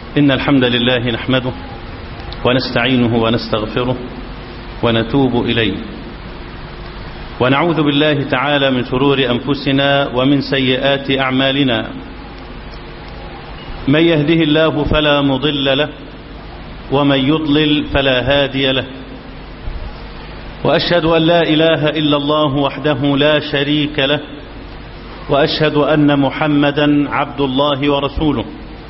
إن الحمد لله نحمده ونستعينه ونستغفره ونتوب إليه ونعوذ بالله تعالى من شرور أنفسنا ومن سيئات أعمالنا من يهده الله فلا مضل له ومن يضلل فلا هادي له وأشهد أن لا إله إلا الله وحده لا شريك له وأشهد أن محمدا عبد الله ورسوله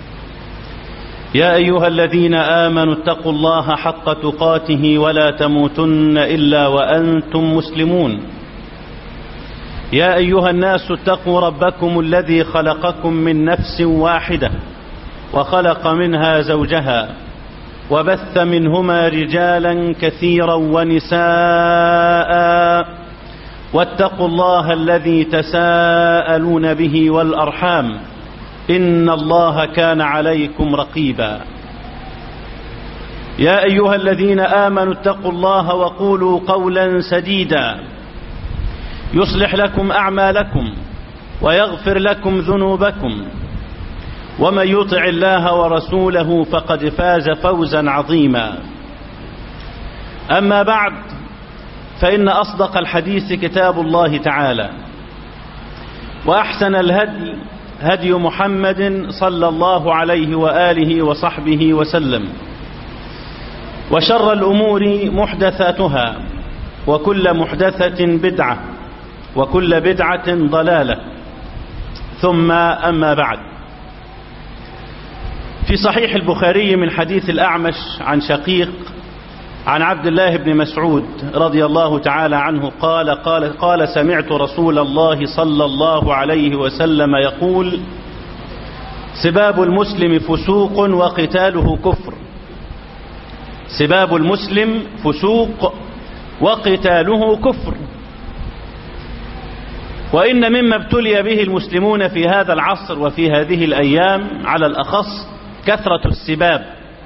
يا أيها الذين آمنوا اتقوا الله حق تقاته ولا تموتن إلا وأنتم مسلمون يا أيها الناس اتقوا ربكم الذي خلقكم من نفس واحدة وخلق منها زوجها وبث منهما رجالا كثيرا ونساء واتقوا الله الذي تساءلون به والأرحام إن الله كان عليكم رقيبا يا أيها الذين آمنوا اتقوا الله وقولوا قولا سديدا يصلح لكم أعمالكم ويغفر لكم ذنوبكم ومن يطع الله ورسوله فقد فاز فوزا عظيما أما بعد فإن أصدق الحديث كتاب الله تعالى وأحسن الهدي هدي محمد صلى الله عليه وآله وصحبه وسلم وشر الأمور محدثاتها وكل محدثة بدعة وكل بدعة ضلالة ثم أما بعد في صحيح البخاري من حديث الأعمش عن شقيق عن عبد الله بن مسعود رضي الله تعالى عنه قال قال قال سمعت رسول الله صلى الله عليه وسلم يقول سباب المسلم فسوق وقتاله كفر سباب المسلم فسوق وقتاله كفر وإن مما ابتلي به المسلمون في هذا العصر وفي هذه الأيام على الأخص كثرة السباب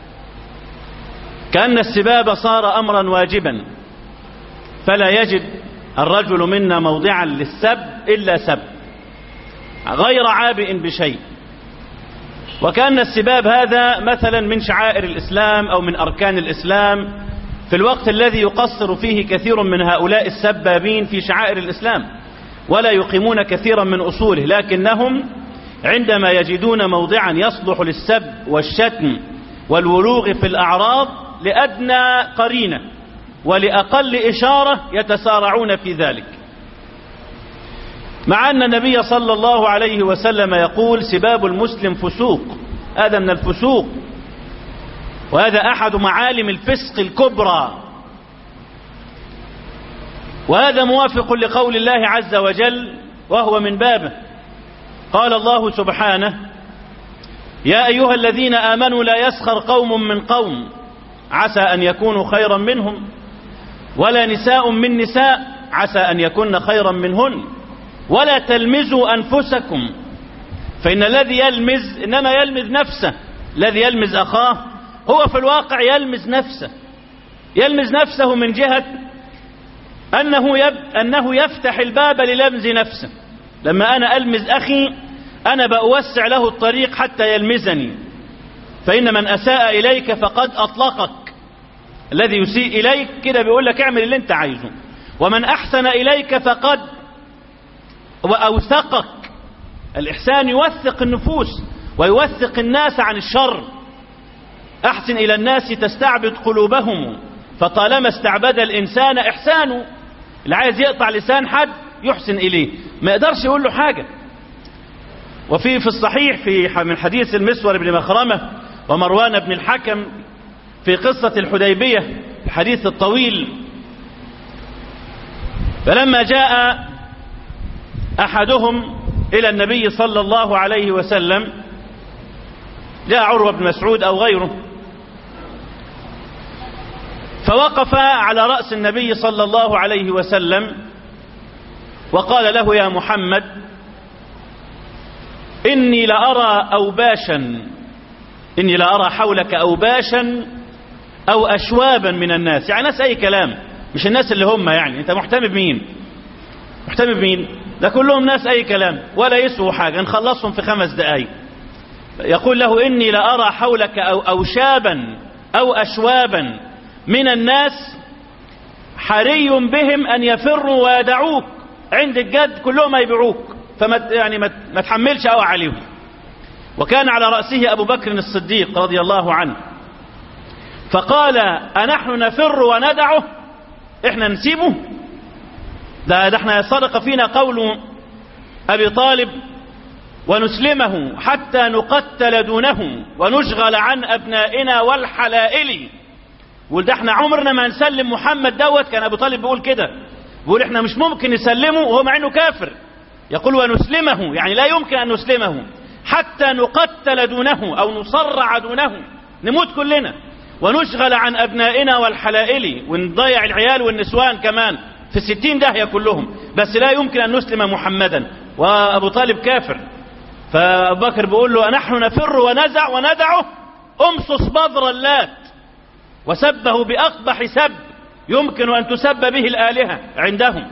كأن السباب صار أمرا واجبا فلا يجد الرجل منا موضعا للسب إلا سب غير عابئ بشيء وكأن السباب هذا مثلا من شعائر الإسلام أو من أركان الإسلام في الوقت الذي يقصر فيه كثير من هؤلاء السبابين في شعائر الإسلام ولا يقيمون كثيرا من أصوله لكنهم عندما يجدون موضعا يصلح للسب والشتم والولوغ في الأعراض لأدنى قرينة ولأقل إشارة يتسارعون في ذلك مع أن النبي صلى الله عليه وسلم يقول سباب المسلم فسوق هذا من الفسوق وهذا أحد معالم الفسق الكبرى وهذا موافق لقول الله عز وجل وهو من بابه قال الله سبحانه يا أيها الذين آمنوا لا يسخر قوم من قوم عسى أن يكونوا خيرا منهم ولا نساء من نساء عسى أن يكن خيرا منهن ولا تلمزوا أنفسكم فإن الذي يلمز إنما يلمز نفسه الذي يلمز أخاه هو في الواقع يلمز نفسه يلمز نفسه من جهة أنه, يب أنه يفتح الباب للمز نفسه لما أنا ألمز أخي أنا بأوسع له الطريق حتى يلمزني فإن من أساء إليك فقد أطلقك الذي يسيء إليك كده بيقول لك اعمل اللي انت عايزه ومن أحسن إليك فقد وأوثقك الإحسان يوثق النفوس ويوثق الناس عن الشر أحسن إلى الناس تستعبد قلوبهم فطالما استعبد الإنسان إحسانه اللي عايز يقطع لسان حد يحسن إليه ما يقدرش يقول له حاجة وفي في الصحيح في من حديث المسور بن مخرمة ومروان بن الحكم في قصة الحديبية الحديث الطويل فلما جاء أحدهم إلى النبي صلى الله عليه وسلم جاء عروة بن مسعود أو غيره فوقف على رأس النبي صلى الله عليه وسلم وقال له يا محمد إني لأرى أوباشا إني لأرى حولك أوباشا أو أشوابا من الناس يعني ناس أي كلام مش الناس اللي هم يعني أنت محتمي بمين محتمي بمين ده كلهم ناس أي كلام ولا يسووا حاجة نخلصهم في خمس دقايق يقول له إني لأرى حولك أو أوشابا أو أشوابا من الناس حري بهم أن يفروا ويدعوك عند الجد كلهم يبيعوك فما يعني ما ما تحملش قوي عليهم وكان على رأسه أبو بكر الصديق رضي الله عنه فقال أنحن نفر وندعه إحنا نسيبه ده, ده احنا صدق فينا قول أبي طالب ونسلمه حتى نقتل دونه ونشغل عن أبنائنا والحلائل يقول ده احنا عمرنا ما نسلم محمد دوت كان أبو طالب بيقول كده بيقول احنا مش ممكن نسلمه وهو مع انه كافر يقول ونسلمه يعني لا يمكن أن نسلمه حتى نقتل دونه أو نصرع دونه نموت كلنا ونشغل عن أبنائنا والحلائل ونضيع العيال والنسوان كمان في الستين داهية كلهم بس لا يمكن أن نسلم محمدا وأبو طالب كافر فأبو بكر بيقول له نحن نفر ونزع وندعه أمصص بذر اللات وسبه بأقبح سب يمكن أن تسب به الآلهة عندهم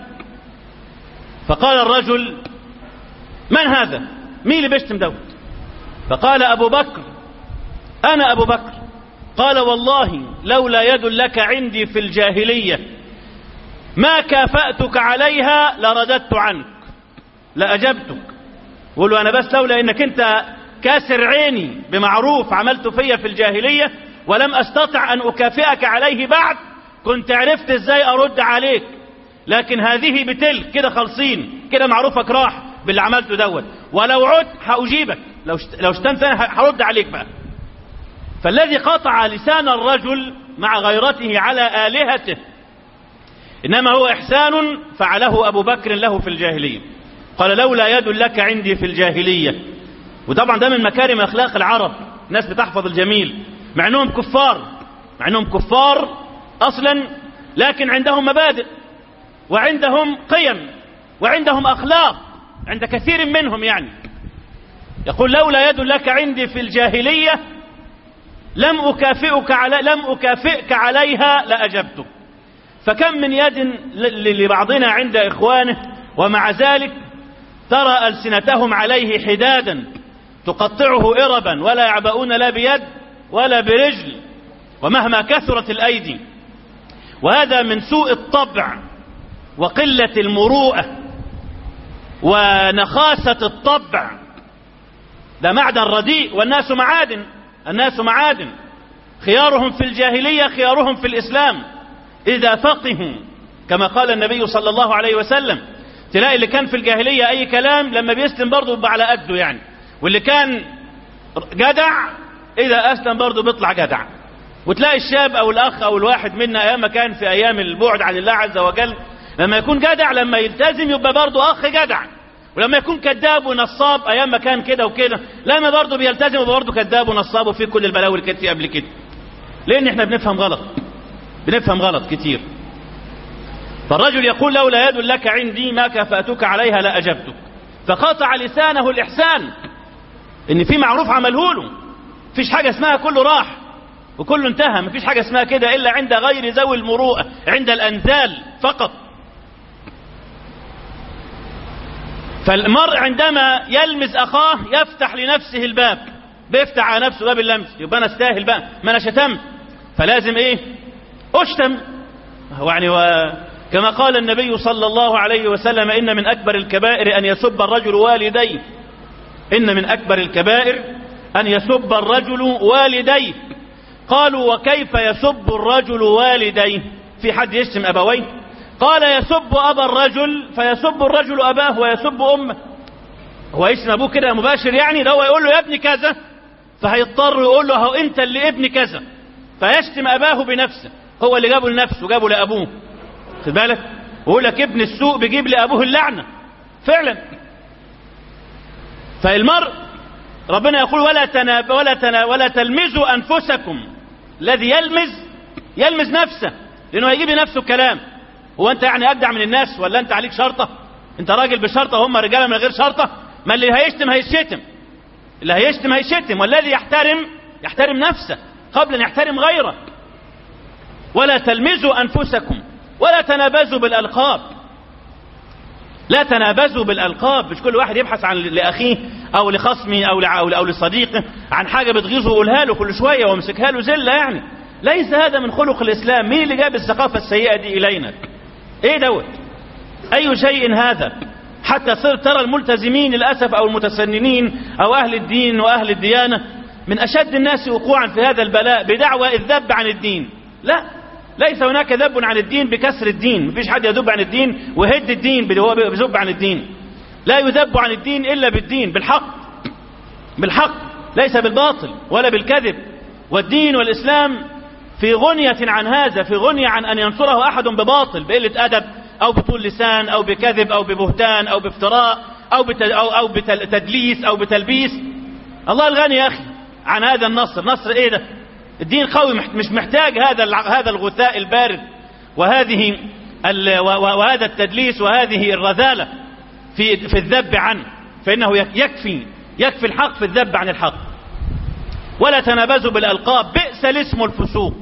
فقال الرجل من هذا مين اللي بيشتم دوت فقال أبو بكر أنا أبو بكر قال والله لولا يد لك عندي في الجاهلية ما كافأتك عليها لرددت عنك لأجبتك قول له أنا بس لولا إنك أنت كاسر عيني بمعروف عملت فيا في الجاهلية ولم أستطع أن أكافئك عليه بعد كنت عرفت إزاي أرد عليك لكن هذه بتلك كده خالصين كده معروفك راح باللي عملته دوت ولو عدت هأجيبك لو لو اشتمت أنا هرد عليك بقى فالذي قطع لسان الرجل مع غيرته على آلهته إنما هو إحسان فعله أبو بكر له في الجاهلية قال لولا يد لك عندي في الجاهلية وطبعا ده من مكارم أخلاق العرب ناس بتحفظ الجميل مع أنهم كفار مع أنهم كفار أصلا لكن عندهم مبادئ وعندهم قيم وعندهم أخلاق عند كثير منهم يعني يقول لولا يد لك عندي في الجاهلية لم أكافئك على لم أكافئك عليها لأجبتك فكم من يد لبعضنا عند إخوانه ومع ذلك ترى ألسنتهم عليه حدادا تقطعه إربا ولا يعبؤون لا بيد ولا برجل ومهما كثرت الأيدي وهذا من سوء الطبع وقلة المروءة ونخاسة الطبع ده معدن رديء والناس معادن الناس معادن خيارهم في الجاهلية خيارهم في الإسلام إذا فقهوا كما قال النبي صلى الله عليه وسلم تلاقي اللي كان في الجاهلية أي كلام لما بيسلم برضه بيبقى على قده يعني واللي كان جدع إذا أسلم برضه بيطلع جدع وتلاقي الشاب أو الأخ أو الواحد منا أيام ما كان في أيام البعد عن الله عز وجل لما يكون جدع لما يلتزم يبقى برضه أخ جدع ولما يكون كذاب ونصاب أيام ما كان كده وكده لما برضه بيلتزم يبقى برضه كذاب ونصاب وفي كل البلاوي اللي كانت فيه قبل كده لأن احنا بنفهم غلط بنفهم غلط كتير فالرجل يقول لولا يد لك عندي ما كفأتك عليها لأجبتك فقطع لسانه الإحسان إن في معروف عمله له فيش حاجة اسمها كله راح وكله انتهى مفيش حاجة اسمها كده إلا عند غير ذوي المروءة عند الأنزال فقط فالمرء عندما يلمس أخاه يفتح لنفسه الباب بيفتح على نفسه باب اللمس يبقى أنا استاهل بقى ما أنا شتمت فلازم إيه أشتم يعني و... كما قال النبي صلى الله عليه وسلم إن من أكبر الكبائر أن يسب الرجل والديه إن من أكبر الكبائر أن يسب الرجل والديه قالوا وكيف يسب الرجل والديه في حد يشتم أبويه قال يسب أبا الرجل فيسب الرجل أباه ويسب أمه هو يشتم أبوه كده مباشر يعني ده هو يقول له يا ابني كذا فهيضطر يقول له هو أنت اللي ابني كذا فيشتم أباه بنفسه هو اللي جابه لنفسه جابه لأبوه خد بالك ويقول لك ابن السوء بيجيب لأبوه اللعنة فعلا فالمرء ربنا يقول ولا تنا ولا تنا ولا تلمزوا أنفسكم الذي يلمز يلمز نفسه لأنه هيجيب لنفسه الكلام هو أنت يعني أجدع من الناس ولا أنت عليك شرطة أنت راجل بشرطة وهم رجالة من غير شرطة ما اللي هيشتم هيشتم اللي هيشتم هيشتم والذي يحترم يحترم نفسه قبل أن يحترم غيره ولا تلمزوا أنفسكم ولا تنابزوا بالألقاب لا تنابزوا بالألقاب مش كل واحد يبحث عن لأخيه او لخصمه او لع- او لصديقه عن حاجه بتغيظه يقولها له كل شويه ويمسكها له زله يعني ليس هذا من خلق الاسلام مين اللي جاب الثقافه السيئه دي الينا ايه دوت اي شيء هذا حتى صر ترى الملتزمين للاسف او المتسننين او اهل الدين واهل الديانه من اشد الناس وقوعا في هذا البلاء بدعوى الذب عن الدين لا ليس هناك ذب عن الدين بكسر الدين مفيش حد يذب عن الدين ويهد الدين بل هو بيذب عن الدين لا يذب عن الدين الا بالدين بالحق بالحق ليس بالباطل ولا بالكذب والدين والاسلام في غنية عن هذا في غنية عن أن ينصره أحد بباطل بقلة أدب أو بطول لسان أو بكذب أو ببهتان أو بافتراء أو, بت... أو, أو بتدليس أو بتلبيس الله الغني يا أخي عن هذا النصر نصر إيه ده الدين قوي مح- مش محتاج هذا الع- هذا الغثاء البارد وهذه ال... و... و- وهذا التدليس وهذه الرذالة في في الذب عنه فإنه يك- يكفي يكفي الحق في الذب عن الحق ولا تنابزوا بالألقاب بئس الاسم الفسوق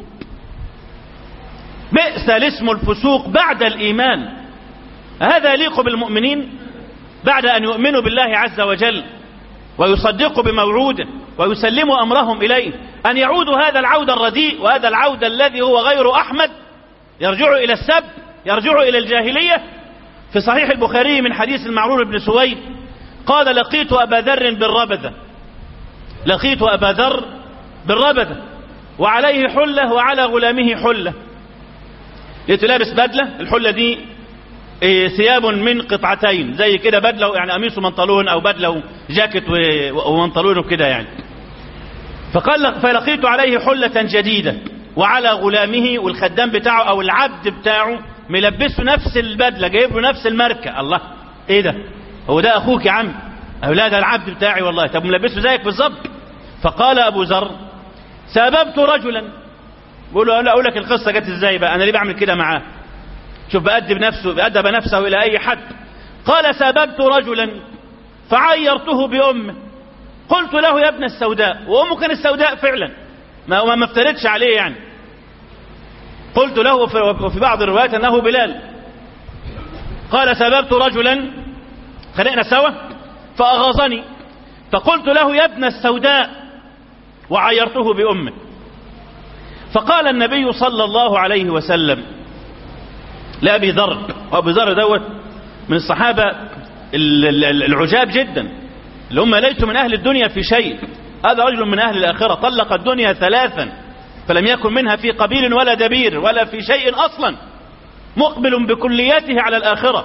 بئس الاسم الفسوق بعد الإيمان هذا يليق بالمؤمنين بعد أن يؤمنوا بالله عز وجل ويصدقوا بموعوده ويسلموا أمرهم إليه أن يعودوا هذا العود الرديء وهذا العود الذي هو غير أحمد يرجعوا إلى السب يرجعوا إلى الجاهلية في صحيح البخاري من حديث المعرور بن سويد قال لقيت أبا ذر بالربذة لقيت أبا ذر بالربذة وعليه حلة وعلى غلامه حلة لقيته لابس بدلة الحلة دي إيه، ثياب من قطعتين زي كده بدلة يعني قميص ومنطلون أو بدلة وجاكيت و- ومنطلون وكده يعني فقال فلقيت عليه حلة جديدة وعلى غلامه والخدام بتاعه أو العبد بتاعه ملبسه نفس البدلة جايب له نفس الماركة الله إيه ده هو ده أخوك يا عم أولاد العبد بتاعي والله طب ملبسه زيك بالظبط فقال أبو ذر سببت رجلا بقول له لا أقول لك القصة جت إزاي بقى أنا ليه بعمل كده معاه شوف بأدب نفسه بأدب نفسه إلى أي حد قال سببت رجلا فعيرته بأمه قلت له يا ابن السوداء وأمه كانت السوداء فعلا ما ما افترضش عليه يعني قلت له في- وفي بعض الروايات أنه بلال قال سببت رجلا خلقنا سوا فأغاظني فقلت له يا ابن السوداء وعيرته بأمه فقال النبي صلى الله عليه وسلم لأبي ذر وأبي ذر دوت من الصحابة ال- ال- العجاب جدا اللي هم ليسوا من أهل الدنيا في شيء هذا رجل من أهل الآخرة طلق الدنيا ثلاثا فلم يكن منها في قبيل ولا دبير ولا في شيء أصلا مقبل بكليته على الآخرة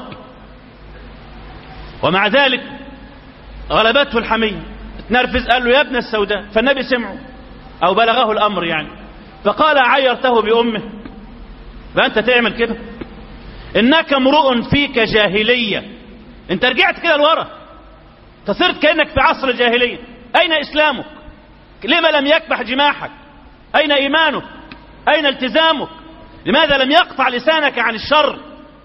ومع ذلك غلبته الحمية اتنرفز قال له يا ابن السوداء فالنبي سمعه أو بلغه الأمر يعني فقال عيرته بأمه فأنت تعمل كده إنك امرؤ فيك جاهلية أنت رجعت كده لورا تصرت كأنك في عصر الجاهلية أين إسلامك لما لم يكبح جماحك أين إيمانك أين التزامك لماذا لم يقطع لسانك عن الشر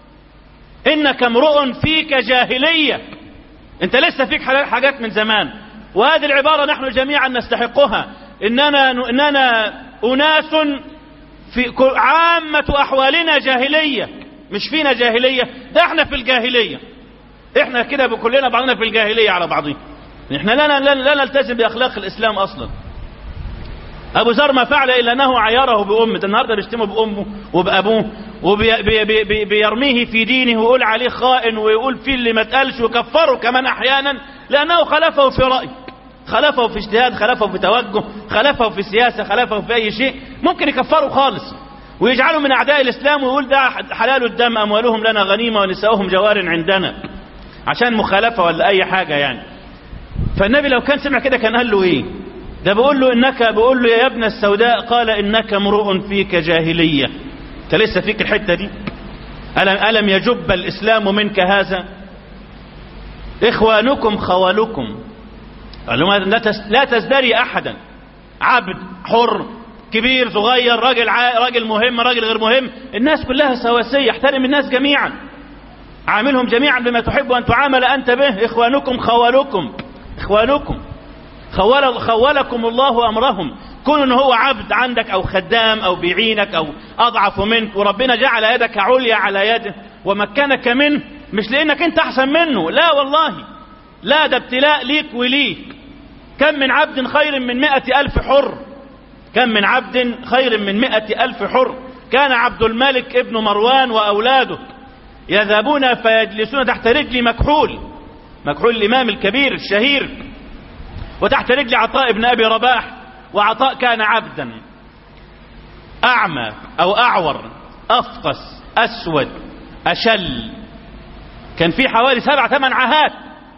إنك امرؤ فيك جاهلية أنت لسه فيك حاجات- حاجات من زمان وهذه العبارة نحن جميعا نستحقها إننا, إننا أناس في كل- عامة أحوالنا جاهلية مش فينا جاهلية ده احنا في الجاهلية احنا كده كلنا بعضنا في الجاهلية على بعضنا احنا لا, لا, لا نلتزم بأخلاق الإسلام أصلا أبو ذر ما فعل إلا أنه عيره بأمه النهاردة بيشتمه بأمه وبأبوه وبيرميه في دينه ويقول عليه خائن ويقول فيه اللي ما اتقالش وكفره كمان أحيانا لأنه خلفه في رأي خلفه في اجتهاد خلفه في توجه خلفه في سياسة خلفه في أي شيء ممكن يكفره خالص ويجعله من أعداء الإسلام ويقول ده حلال الدم أموالهم لنا غنيمة ونساؤهم جوار عندنا عشان مخالفة ولا أي حاجة يعني فالنبي لو كان سمع كده كان قال له إيه ده بيقول له إنك بيقول له يا ابن السوداء قال إنك امرؤ فيك جاهلية أنت لسه فيك الحتة دي ألم, ألم يجب الإسلام منك هذا إخوانكم خوالكم قال لهم لا تس- لا تزدري أحدا عبد حر كبير صغير راجل ع... راجل مهم راجل غير مهم الناس كلها سواسية احترم الناس جميعا عاملهم جميعا بما تحب أن تعامل أنت به إخوانكم خوالكم إخوانكم خول خولكم الله أمرهم كون إن هو عبد عندك أو خدام أو بيعينك أو أضعف منك وربنا جعل يدك عليا على يده ومكنك منه مش لأنك أنت أحسن منه لا والله لا ده ابتلاء ليك وليك كم من عبد خير من مئة ألف حر كم من عبد خير من مئة ألف حر كان عبد الملك ابن مروان وأولاده يذهبون فيجلسون تحت رجل مكحول مكحول الإمام الكبير الشهير وتحت رجل عطاء بن أبي رباح وعطاء كان عبدا أعمى أو أعور أفقس أسود أشل كان في حوالي سبع ثمان عاهات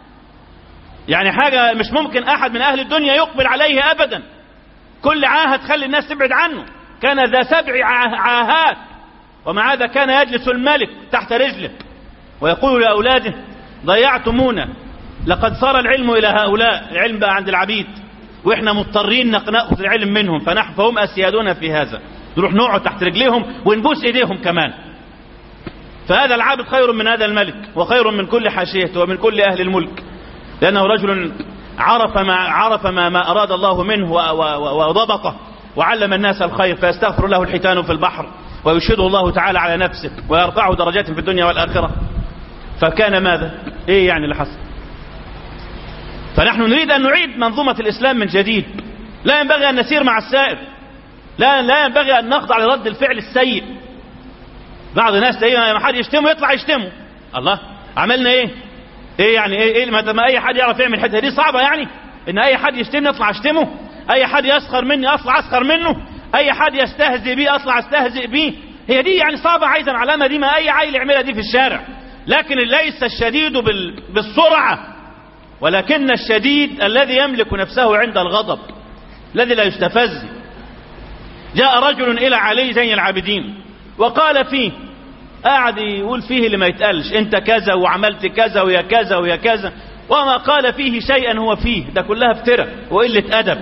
يعني حاجة مش ممكن أحد من أهل الدنيا يقبل عليه أبدا كل عاهة تخلي الناس تبعد عنه كان ذا سبع عاهات ومع هذا كان يجلس الملك تحت رجله ويقول لأولاده ضيعتمونا لقد صار العلم إلى هؤلاء العلم بقى عند العبيد وإحنا مضطرين ناخذ العلم منهم فنحن فهم أسيادنا في هذا نروح نقعد تحت رجليهم ونبوس إيديهم كمان فهذا العبد خير من هذا الملك وخير من كل حاشيته ومن كل أهل الملك لأنه رجل عرف ما, عرف ما, ما أراد الله منه وضبطه وعلم الناس الخير فيستغفر له الحيتان في البحر ويشهده الله تعالى على نفسه ويرفعه درجات في الدنيا والآخرة فكان ماذا ايه يعني اللي حصل فنحن نريد ان نعيد منظومة الاسلام من جديد لا ينبغي ان نسير مع السائر لا لا ينبغي ان نخضع لرد الفعل السيء بعض الناس تلاقيه لما حد يشتمه يطلع يشتمه الله عملنا ايه ايه يعني ايه, إيه ما اي حد يعرف يعمل الحته دي صعبه يعني ان اي حد يشتمني اطلع اشتمه اي حد يسخر مني اطلع اسخر منه اي حد يستهزئ بي اطلع استهزئ بيه هي دي يعني صعبه عايزه العلامه دي ما اي عيل يعملها دي في الشارع لكن ليس الشديد بالسرعه ولكن الشديد الذي يملك نفسه عند الغضب الذي لا يستفز جاء رجل الى علي زين العابدين وقال فيه قاعد يقول فيه اللي ما يتقالش انت كذا وعملت كذا ويا كذا ويا كذا وما قال فيه شيئا هو فيه ده كلها افترى وقلة أدب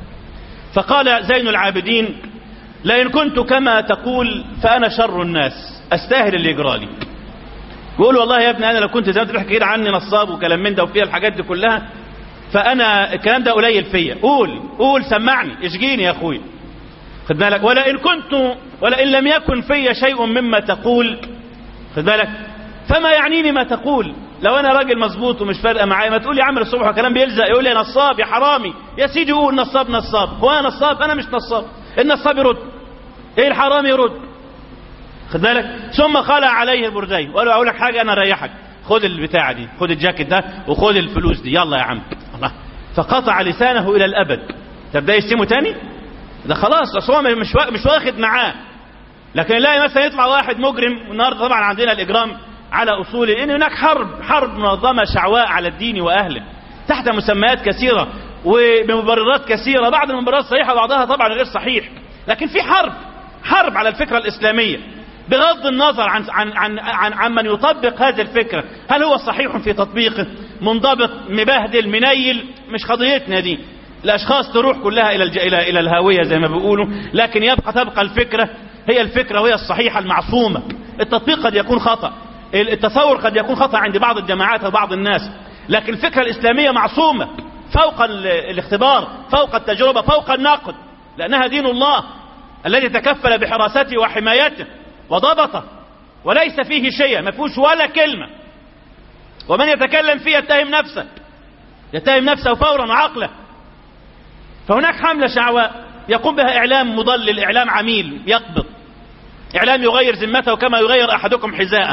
فقال زين العابدين لئن كنت كما تقول فأنا شر الناس أستاهل اللي يجرالي يقول والله يا ابني أنا لو كنت زي ما انت بتحكي كده عني نصاب وكلام من ده وفيها الحاجات دي كلها فأنا الكلام ده قليل فيا قول قول سمعني اشجيني يا أخوي خد بالك ولئن كنت ولئن لم يكن في شيء مما تقول خد بالك فما يعنيني ما تقول لو انا راجل مظبوط ومش فارقه معايا ما تقول لي عمل الصبح كلام بيلزق يقول لي نصاب يا حرامي يا سيدي قول نصاب نصاب هو انا نصاب انا مش نصاب النصاب يرد ايه الحرام يرد خد بالك ثم خلع عليه البردين وقال له اقول لك حاجه انا اريحك خد البتاعه دي خد الجاكيت ده وخد الفلوس دي يلا يا عم الله فقطع لسانه الى الابد طب ده يشتمه تاني ده خلاص اصل هو مش مش واخد معاه لكن لا مثلا يطلع واحد مجرم والنهارده طبعا عندنا الاجرام على اصوله ان هناك حرب حرب منظمه شعواء على الدين واهله تحت مسميات كثيره وبمبررات كثيره بعض المبررات صحيحه وبعضها طبعا غير صحيح لكن في حرب حرب على الفكره الاسلاميه بغض النظر عن عن عن عن, عن من يطبق هذه الفكره هل هو صحيح في تطبيقه منضبط مبهدل منيل مش قضيتنا دي الاشخاص تروح كلها الى الى الى الهاويه زي ما بيقولوا لكن يبقى تبقى الفكره هي الفكره وهي الصحيحه المعصومه التطبيق قد يكون خطا التصور قد يكون خطا عند بعض الجماعات وبعض الناس لكن الفكره الاسلاميه معصومه فوق الاختبار فوق التجربه فوق النقد لانها دين الله الذي تكفل بحراسته وحمايته وضبطه وليس فيه شيء ما فيهوش ولا كلمه ومن يتكلم فيه يتهم نفسه يتهم نفسه فورا وعقله فهناك حملة شعواء يقوم بها إعلام مضلل إعلام عميل يقبض إعلام يغير ذمته كما يغير أحدكم حذاءه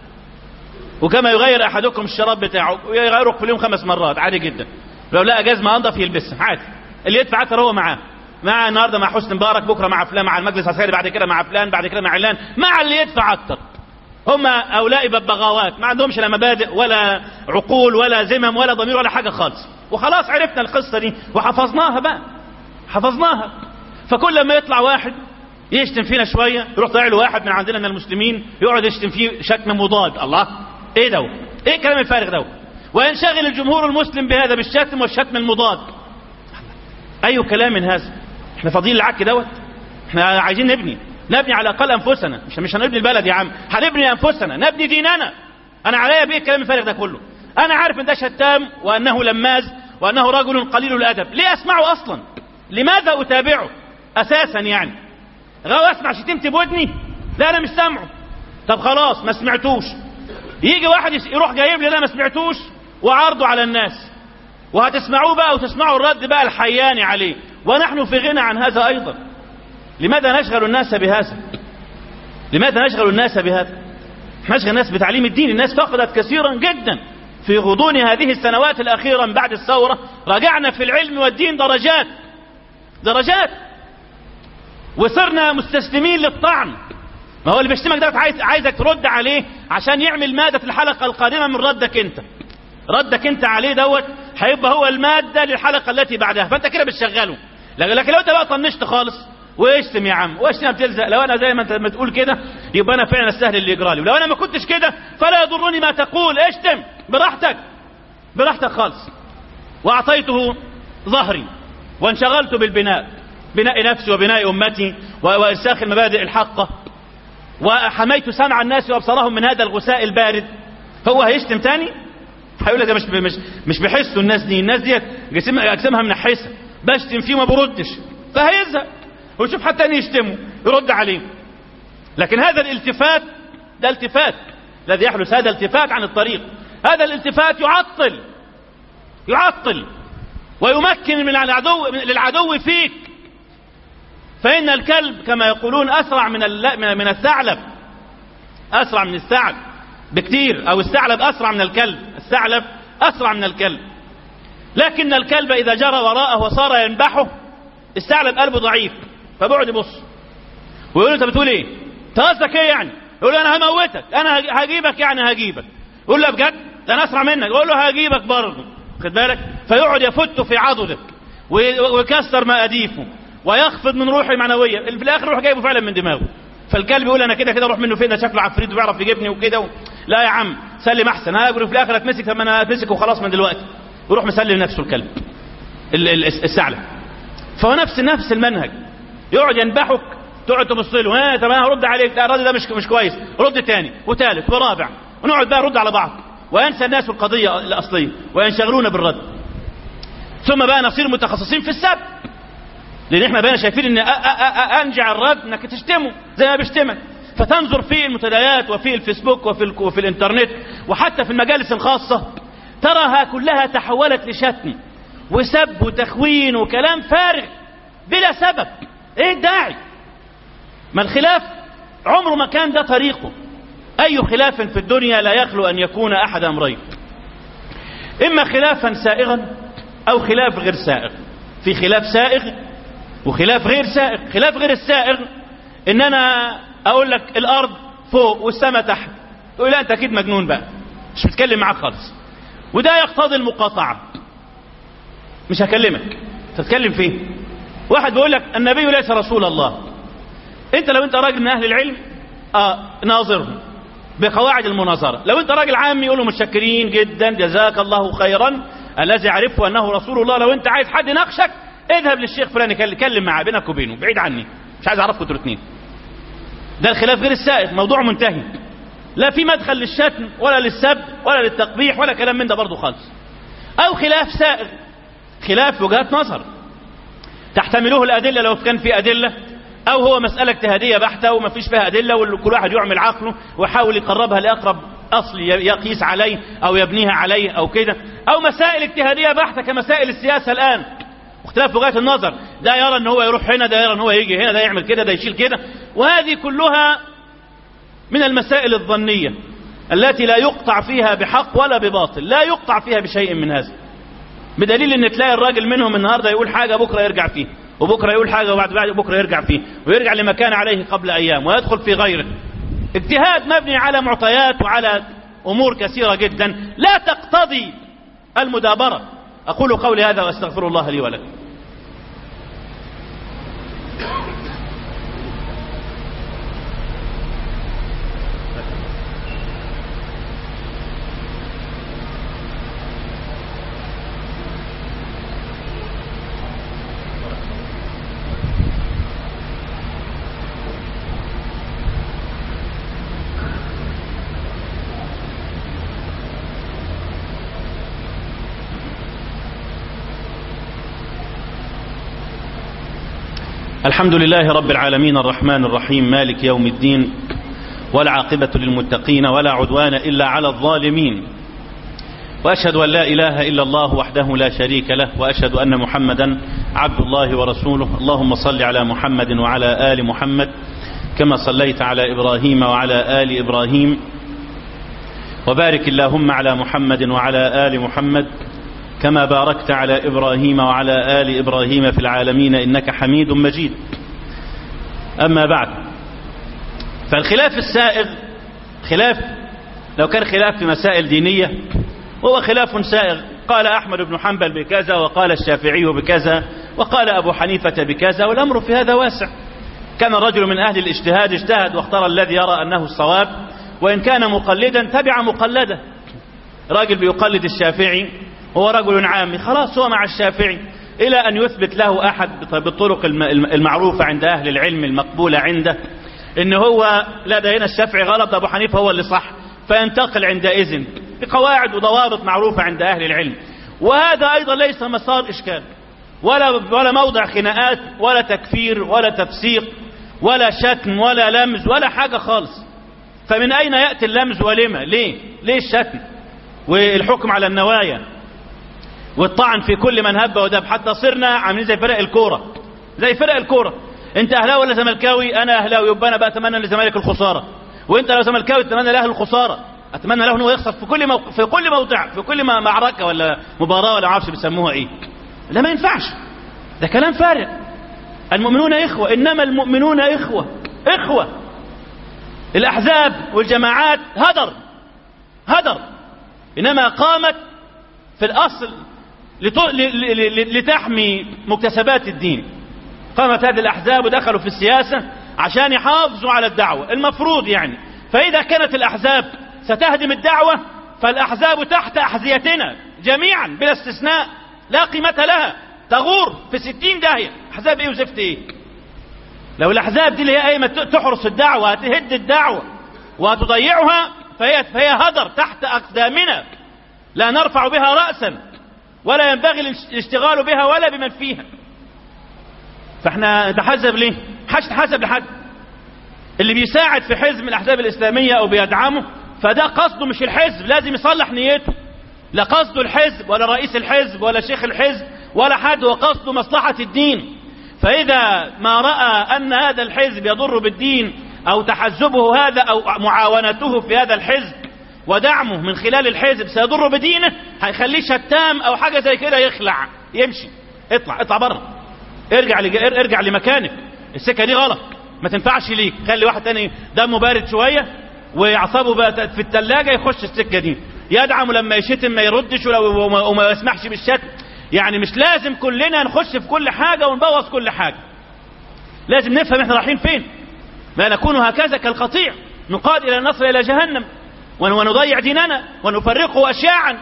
وكما يغير أحدكم الشراب بتاعه ويغيره في اليوم خمس مرات عادي جدا لو لقى جزمة أنظف يلبسها عادي اللي يدفع أكثر هو معاه مع النهارده مع حسني مبارك بكره مع فلان مع المجلس العسكري بعد كده مع فلان بعد كده مع علان مع اللي يدفع اكتر هم هؤلاء ببغاوات ما عندهمش لا مبادئ ولا عقول ولا ذمم ولا ضمير ولا حاجه خالص وخلاص عرفنا القصه دي وحفظناها بقى حفظناها فكل ما يطلع واحد يشتم فينا شويه يروح طالع له واحد من عندنا من المسلمين يقعد يشتم فيه شتم مضاد الله ايه ده ايه الكلام الفارغ ده وينشغل الجمهور المسلم بهذا بالشتم والشتم المضاد اي كلام من هذا احنا فاضيين العك دوت احنا عايزين نبني نبني على الاقل انفسنا مش مش هنبني البلد يا عم هنبني انفسنا نبني ديننا انا عليا بيه الكلام الفارغ ده كله انا عارف ان ده شتام وانه لماز وانه رجل قليل الادب ليه اسمعه اصلا لماذا اتابعه اساسا يعني غاوي اسمع شتمت بودني لا انا مش سامعه طب خلاص ما سمعتوش يجي واحد يروح جايب لي انا ما سمعتوش وعرضه على الناس وهتسمعوه بقى وتسمعوا الرد بقى الحياني عليه ونحن في غنى عن هذا أيضا لماذا نشغل الناس بهذا لماذا نشغل الناس بهذا نشغل الناس بتعليم الدين الناس فقدت كثيرا جدا في غضون هذه السنوات الأخيرة من بعد الثورة رجعنا في العلم والدين درجات درجات وصرنا مستسلمين للطعن ما هو اللي بيشتمك ده عايز عايزك ترد عليه عشان يعمل مادة الحلقة القادمة من ردك انت ردك انت عليه دوت هيبقى هو المادة للحلقة التي بعدها فانت كده بتشغله لكن لو انت بقى طنشت خالص واشتم يا عم واشتم بتلزق لو انا زي ما انت بتقول كده يبقى انا فعلا السهل اللي يجرى لي ولو انا ما كنتش كده فلا يضرني ما تقول اشتم براحتك براحتك خالص واعطيته ظهري وانشغلت بالبناء بناء نفسي وبناء امتي وارساخ المبادئ الحقه وحميت سمع الناس وابصارهم من هذا الغثاء البارد هو هيشتم تاني هيقول لك مش مش مش بيحسوا الناس دي الناس ديت اجسامها منحسه بشتم فيه ما بردش فهيزهق ويشوف حتى ان يشتمه يرد عليه لكن هذا الالتفات ده التفات الذي يحدث هذا التفات عن الطريق هذا الالتفات يعطل يعطل ويمكن من العدو للعدو فيك فإن الكلب كما يقولون أسرع من من الثعلب أسرع من الثعلب بكثير أو الثعلب أسرع من الكلب الثعلب أسرع من الكلب لكن الكلب إذا جرى وراءه وصار ينبحه الثعلب قلبه ضعيف فبعد يبص ويقول له انت بتقول ايه؟ انت قصدك ايه يعني؟ يقول له انا هموتك انا هجيبك يعني هجيبك يقول له بجد ده انا اسرع منك يقول له هجيبك برضه خد بالك فيقعد يفت في عضدك ويكسر مقاديفه ويخفض من روحه المعنويه في الاخر يروح جايبه فعلا من دماغه فالكلب يقول انا كده كده اروح منه فين ده شكله عفريت وبيعرف يجيبني وكده و... لا يا عم سلم احسن هاجر في الاخر اتمسك طب انا اتمسك وخلاص من دلوقتي يروح مسلم نفسه الكلب الثعلب فهو نفس نفس المنهج يقعد ينبحك تقعد تبص له ها طب انا هرد عليك لا الراجل ده مش مش كويس رد تاني وثالث ورابع ونقعد بقى نرد على بعض وينسى الناس القضيه الاصليه وينشغلون بالرد ثم بقى نصير متخصصين في السب لان احنا بقينا شايفين ان انجع الرد انك تشتمه زي ما بيشتمك فتنظر في المنتديات وفي الفيسبوك وفي, ال... وفي الانترنت وحتى في المجالس الخاصه تراها كلها تحولت لشتم وسب وتخوين وكلام فارغ بلا سبب ايه الداعي ما الخلاف عمره ما كان ده طريقه اي خلاف في الدنيا لا يخلو ان يكون احد امرين اما خلافا سائغا او خلاف غير سائغ في خلاف سائغ وخلاف غير سائغ خلاف غير السائغ ان انا اقول لك الارض فوق والسماء تحت تقول لا انت اكيد مجنون بقى مش بتكلم معاك خالص وده يقتضي المقاطعه مش هكلمك تتكلم فيه واحد بيقول لك النبي ليس رسول الله انت لو انت راجل من اهل العلم اه ناظرهم بقواعد المناظره لو انت راجل عامي يقول له متشكرين جدا جزاك الله خيرا الذي عرفه انه رسول الله لو انت عايز حد يناقشك اذهب للشيخ فلان كلم معاه بينك وبينه بعيد عني مش عايز اعرفكم انتوا الاثنين ده الخلاف غير السائغ موضوع منتهي لا في مدخل للشتم ولا للسب ولا للتقبيح ولا كلام من ده برضه خالص او خلاف سائغ خلاف وجهات نظر تحتمله الادله لو كان في ادله او هو مساله اجتهاديه بحته وما فيش فيها ادله وكل واحد يعمل عقله ويحاول يقربها لاقرب اصل يقيس عليه او يبنيها عليه او كده او مسائل اجتهاديه بحته كمسائل السياسه الان اختلاف وجهات النظر ده يرى ان هو يروح هنا ده يرى ان هو يجي هنا ده يعمل كده ده يشيل كده وهذه كلها من المسائل الظنيه التي لا يقطع فيها بحق ولا بباطل لا يقطع فيها بشيء من هذا بدليل ان تلاقي الراجل منهم النهارده يقول حاجه بكره يرجع فيه وبكره يقول حاجه وبعد بعد بكره يرجع فيه ويرجع لما كان عليه قبل ايام ويدخل في غيره اجتهاد مبني على معطيات وعلى امور كثيره جدا لا تقتضي المدابره اقول قولي هذا واستغفر الله لي ولكم الحمد لله رب العالمين الرحمن الرحيم مالك يوم الدين والعاقبة للمتقين ولا عدوان إلا على الظالمين وأشهد أن لا إله إلا الله وحده لا شريك له وأشهد أن محمدا عبد الله ورسوله اللهم صل على محمد وعلى آل محمد كما صليت على إبراهيم وعلى آل إبراهيم وبارك اللهم على محمد وعلى آل محمد كما باركت على إبراهيم وعلى آل إبراهيم في العالمين إنك حميد مجيد أما بعد فالخلاف السائغ خلاف لو كان خلاف في مسائل دينية هو خلاف سائغ قال أحمد بن حنبل بكذا وقال الشافعي بكذا وقال أبو حنيفة بكذا والأمر في هذا واسع كان رجل من أهل الاجتهاد اجتهد واختار الذي يرى أنه الصواب وإن كان مقلدا تبع مقلده راجل بيقلد الشافعي هو رجل عامي خلاص هو مع الشافعي إلى أن يثبت له أحد بالطرق المعروفة عند أهل العلم المقبولة عنده إن هو لا ده هنا الشافعي غلط ده أبو حنيفة هو اللي صح فينتقل عندئذ بقواعد وضوابط معروفة عند أهل العلم وهذا أيضا ليس مسار إشكال ولا ولا موضع خناقات ولا تكفير ولا تفسيق ولا شتم ولا لمز ولا حاجة خالص فمن أين يأتي اللمز ولما ليه ليه الشتم والحكم على النوايا والطعن في كل من هب ودب حتى صرنا عاملين زي فرق الكورة زي فرق الكورة انت اهلاوي ولا زملكاوي انا اهلاوي يبقى انا بقى اتمنى للزمالك الخسارة وانت لو زملكاوي تتمنى لاهلي الخسارة اتمنى له انه يخسر في كل موق... في كل موضع في كل معركة ولا مباراة ولا عارفش بيسموها ايه لا ما ينفعش ده كلام فارغ المؤمنون اخوة انما المؤمنون اخوة اخوة الاحزاب والجماعات هدر هدر انما قامت في الاصل لتحمي مكتسبات الدين قامت هذه الأحزاب ودخلوا في السياسة عشان يحافظوا على الدعوة المفروض يعني فإذا كانت الأحزاب ستهدم الدعوة فالأحزاب تحت أحذيتنا جميعا بلا استثناء لا قيمة لها تغور في ستين داهية أحزاب إيه وزفت إيه لو الأحزاب دي اللي هي قايمة تحرس الدعوة تهد الدعوة وتضيعها فهي, فهي هدر تحت أقدامنا لا نرفع بها رأسا ولا ينبغي الاشتغال بها ولا بمن فيها فاحنا نتحزب ليه حاج تحزب لحد اللي بيساعد في حزب من الاحزاب الاسلاميه او بيدعمه فده قصده مش الحزب لازم يصلح نيته لا قصده الحزب ولا رئيس الحزب ولا شيخ الحزب ولا حد وقصده مصلحه الدين فاذا ما راى ان هذا الحزب يضر بالدين او تحزبه هذا او معاونته في هذا الحزب ودعمه من خلال الحزب سيضر بدينه هيخليه شتام او حاجه زي كده يخلع يمشي اطلع اطلع بره ارجع لج... ارجع لمكانك السكه دي غلط ما تنفعش ليك خلي واحد تاني دمه بارد شويه واعصابه بقى في الثلاجه يخش السكه دي يدعم لما يشتم ما يردش ولو وما, وما يسمحش بالشتم يعني مش لازم كلنا نخش في كل حاجه ونبوظ كل حاجه لازم نفهم احنا رايحين فين ما نكون هكذا كالقطيع نقاد الى النصر الى جهنم ونضيع ديننا ونفرقه أشياعا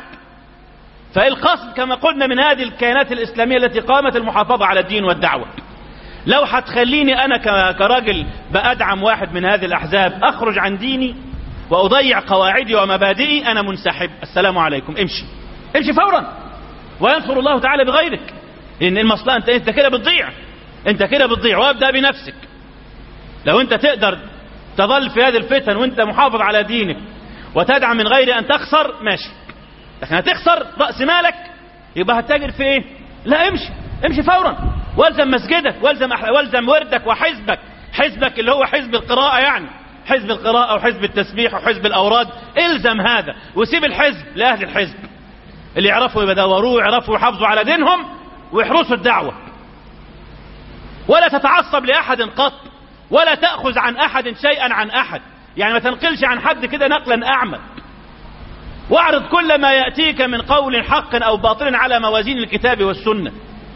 فالقصد كما قلنا من هذه الكيانات الإسلامية التي قامت المحافظة على الدين والدعوة لو هتخليني أنا كراجل بأدعم واحد من هذه الأحزاب أخرج عن ديني وأضيع قواعدي ومبادئي أنا منسحب السلام عليكم امشي امشي فورا وينصر الله تعالى بغيرك لأن المصلحة أنت, انت كده بتضيع أنت كده بتضيع وابدأ بنفسك لو أنت تقدر تظل في هذه الفتن وأنت محافظ على دينك وتدعم من غير أن تخسر ماشي لكن هتخسر رأس مالك يبقى هتتاجر في ايه لا امشي امشي فورا والزم مسجدك والزم أح... والزم وردك وحزبك حزبك اللي هو حزب القراءة يعني حزب القراءة وحزب التسبيح وحزب الأوراد الزم هذا وسيب الحزب لأهل الحزب اللي يعرفوا يدوروه ويعرفوا يحافظوا على دينهم ويحرسوا الدعوة ولا تتعصب لأحد قط ولا تأخذ عن أحد شيئا عن أحد يعني ما تنقلش عن حد كده نقلا أعمى واعرض كل ما يأتيك من قول حق أو باطل على موازين الكتاب والسنة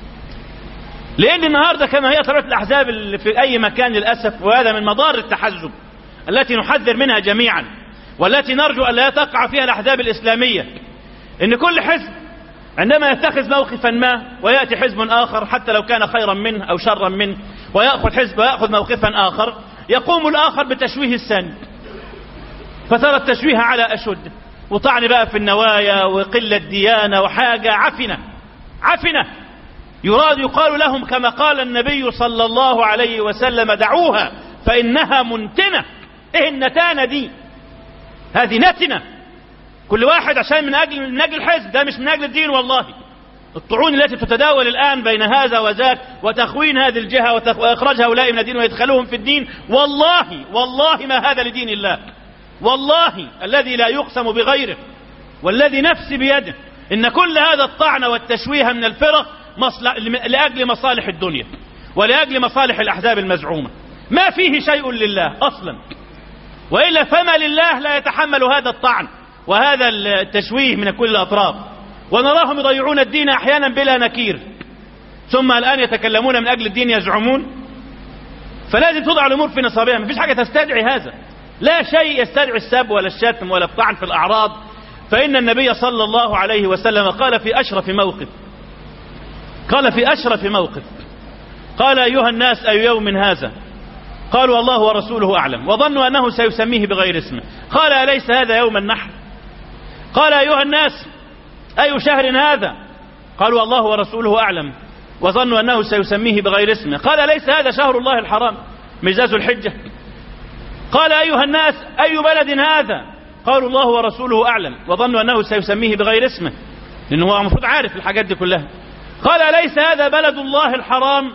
لأن النهاردة كما هي طبيعة الأحزاب اللي في أي مكان للأسف وهذا من مضار التحزب التي نحذر منها جميعا والتي نرجو أن لا تقع فيها الأحزاب الإسلامية إن كل حزب عندما يتخذ موقفا ما ويأتي حزب آخر حتى لو كان خيرا منه أو شرا منه ويأخذ حزب ويأخذ موقفا آخر يقوم الآخر بتشويه الثاني فترى التشويه على أشد وطعن بقى في النوايا وقلة ديانة وحاجة عفنة عفنة يراد يقال لهم كما قال النبي صلى الله عليه وسلم دعوها فإنها منتنة ايه النتانة دي هذه نتنة كل واحد عشان من أجل من أجل الحزب ده مش من أجل الدين والله الطعون التي تتداول الآن بين هذا وذاك وتخوين هذه الجهة وتخ- وإخراج هؤلاء من الدين وإدخالهم في الدين والله والله ما هذا لدين الله والله الذي لا يقسم بغيره والذي نفسي بيده إن كل هذا الطعن والتشويه من الفرق مصلح لأجل مصالح الدنيا ولأجل مصالح الأحزاب المزعومة ما فيه شيء لله أصلا وإلا فما لله لا يتحمل هذا الطعن وهذا التشويه من كل الأطراف ونراهم يضيعون الدين أحيانا بلا نكير ثم الآن يتكلمون من أجل الدين يزعمون فلازم توضع الأمور في نصابها مفيش حاجة تستدعي هذا لا شيء يستدعي السب ولا الشتم ولا الطعن في الأعراض فإن النبي صلى الله عليه وسلم قال في أشرف موقف قال في أشرف موقف قال أيها الناس أي يوم هذا قالوا الله ورسوله أعلم وظنوا أنه سيسميه بغير اسمه قال أليس هذا يوم النحر قال أيها الناس أي شهر هذا قالوا الله ورسوله أعلم وظنوا أنه سيسميه بغير اسمه قال ليس هذا شهر الله الحرام مجاز الحجة قال أيها الناس أي بلد هذا قالوا الله ورسوله أعلم وظنوا أنه سيسميه بغير اسمه لأنه هو المفروض عارف الحاجات دي كلها قال ليس هذا بلد الله الحرام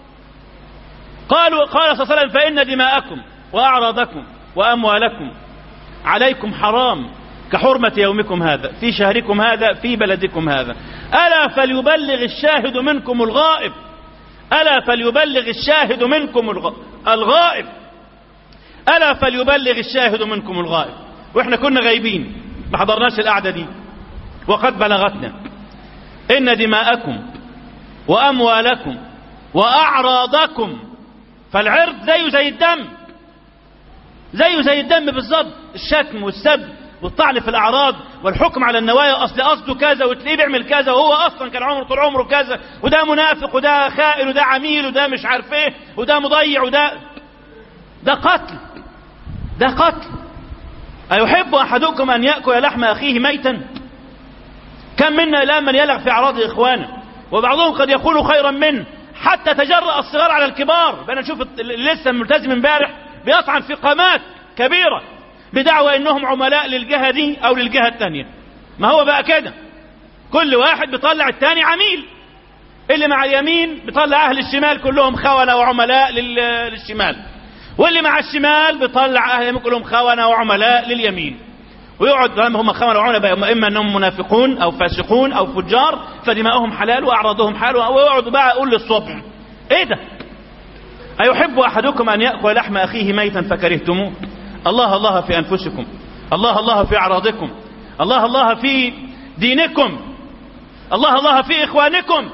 قالوا قال صلى الله عليه وسلم فإن دماءكم وأعراضكم وأموالكم عليكم حرام كحرمة يومكم هذا في شهركم هذا في بلدكم هذا ألا فليبلغ الشاهد منكم الغائب ألا فليبلغ الشاهد منكم الغ- الغائب ألا فليبلغ الشاهد منكم الغائب وإحنا كنا غايبين ما حضرناش القعدة دي وقد بلغتنا إن دماءكم وأموالكم وأعراضكم فالعرض زيه زي الدم زيه زي الدم بالظبط الشتم والسب والطعن في الأعراض والحكم على النوايا أصل قصده كذا وتلاقيه بيعمل كذا وهو أصلا كان عمره طول عمره كذا وده منافق وده خائن وده عميل وده مش عارف ايه وده مضيع وده ده قتل ده قتل أيحب أحدكم أن يأكل لحم أخيه ميتا كم منا الآن من يلغ في أعراض إخوانه وبعضهم قد يكون خيرا منه حتى تجرأ الصغار على الكبار بأنا نشوف اللي لسه ملتزم امبارح بيطعن في قامات كبيرة بدعوى انهم عملاء للجهة دي او للجهة التانية ما هو بقى كده كل واحد بيطلع التاني عميل اللي مع اليمين بيطلع اهل الشمال كلهم خونة وعملاء لل- للشمال واللي مع الشمال بيطلع اهل اليمين كلهم خونة وعملاء لليمين ويقعد لما هم خونة وعملاء بقى اما انهم منافقون او فاسقون او فجار فدماؤهم حلال واعراضهم حلال ويقعدوا بقى يقول للصبح ايه ده أيحب أحدكم أن يأكل لحم أخيه ميتا فكرهتموه الله الله في أنفسكم الله الله في أعراضكم الله الله في دينكم الله الله في إخوانكم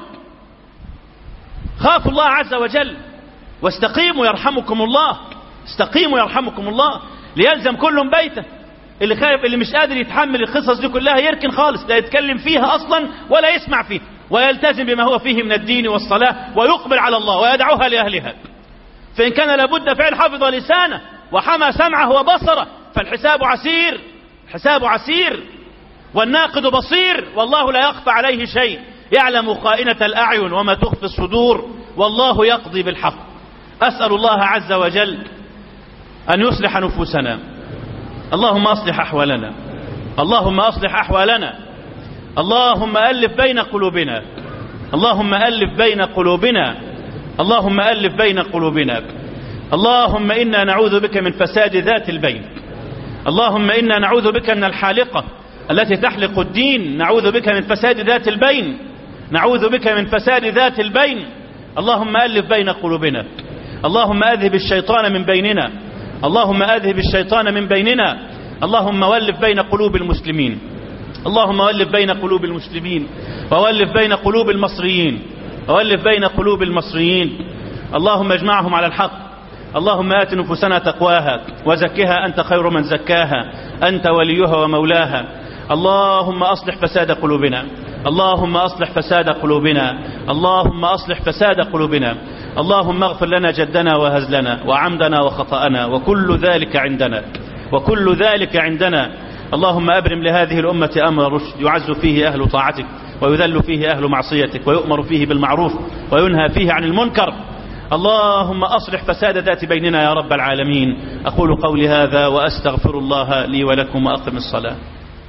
خافوا الله عز وجل واستقيموا يرحمكم الله استقيموا يرحمكم الله ليلزم كل بيته اللي خايف اللي مش قادر يتحمل القصص دي كلها يركن خالص لا يتكلم فيها اصلا ولا يسمع فيها ويلتزم بما هو فيه من الدين والصلاة ويقبل على الله ويدعوها لأهلها فإن كان لابد فعل حفظ لسانه وحمى سمعه وبصره فالحساب عسير حساب عسير والناقد بصير والله لا يخفى عليه شيء يعلم خائنة الأعين وما تخفي الصدور والله يقضي بالحق أسأل الله عز وجل أن يصلح نفوسنا اللهم أصلح أحوالنا اللهم أصلح أحوالنا اللهم ألف بين قلوبنا اللهم ألف بين قلوبنا اللهم ألف بين قلوبنا اللهم إنا نعوذ بك من فساد ذات البين اللهم إنا نعوذ بك من الحالقة التي تحلق الدين نعوذ بك من فساد ذات البين نعوذ بك من فساد ذات البين اللهم ألف بين قلوبنا اللهم أذهب الشيطان من بيننا اللهم أذهب الشيطان من بيننا اللهم ولف بين قلوب المسلمين اللهم ولف بين قلوب المسلمين وولف بين قلوب المصريين وولف بين قلوب المصريين اللهم اجمعهم على الحق اللهم آت نفوسنا تقواها وزكها أنت خير من زكاها أنت وليها ومولاها اللهم أصلح فساد قلوبنا اللهم أصلح فساد قلوبنا اللهم أصلح فساد قلوبنا اللهم اغفر لنا جدنا وهزلنا وعمدنا وخطأنا وكل ذلك عندنا وكل ذلك عندنا اللهم أبرم لهذه الأمة أمر رشد يعز فيه أهل طاعتك ويذل فيه أهل معصيتك ويؤمر فيه بالمعروف وينهى فيه عن المنكر اللهم أصلح فساد ذات بيننا يا رب العالمين أقول قولي هذا وأستغفر الله لي ولكم وأقم الصلاة